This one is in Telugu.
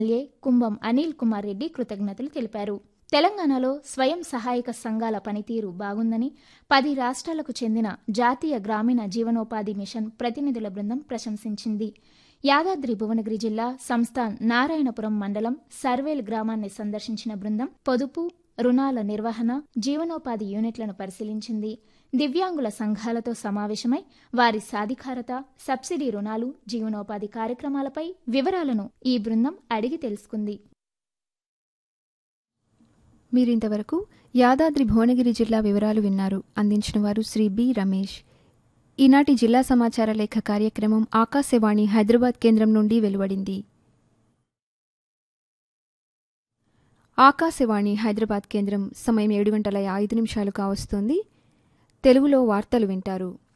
ఎమ్మెల్యే కుంభం అనిల్ కుమార్ రెడ్డి కృతజ్ఞతలు తెలిపారు తెలంగాణలో స్వయం సహాయక సంఘాల పనితీరు బాగుందని పది రాష్ట్రాలకు చెందిన జాతీయ గ్రామీణ జీవనోపాధి మిషన్ ప్రతినిధుల బృందం ప్రశంసించింది యాదాద్రి భువనగిరి జిల్లా సంస్థాన్ నారాయణపురం మండలం సర్వేల్ గ్రామాన్ని సందర్శించిన బృందం పొదుపు రుణాల నిర్వహణ జీవనోపాధి యూనిట్లను పరిశీలించింది దివ్యాంగుల సంఘాలతో సమావేశమై వారి సాధికారత సబ్సిడీ రుణాలు జీవనోపాధి కార్యక్రమాలపై వివరాలను ఈ బృందం అడిగి తెలుసుకుంది మీరింతవరకు యాదాద్రి భువనగిరి జిల్లా వివరాలు విన్నారు అందించిన వారు శ్రీ బి రమేష్ ఈనాటి జిల్లా సమాచార లేఖ కార్యక్రమం ఆకాశవాణి హైదరాబాద్ కేంద్రం నుండి వెలువడింది ఆకాశవాణి హైదరాబాద్ కేంద్రం సమయం ఏడు గంటల ఐదు నిమిషాలు కావస్తోంది తెలుగులో వార్తలు వింటారు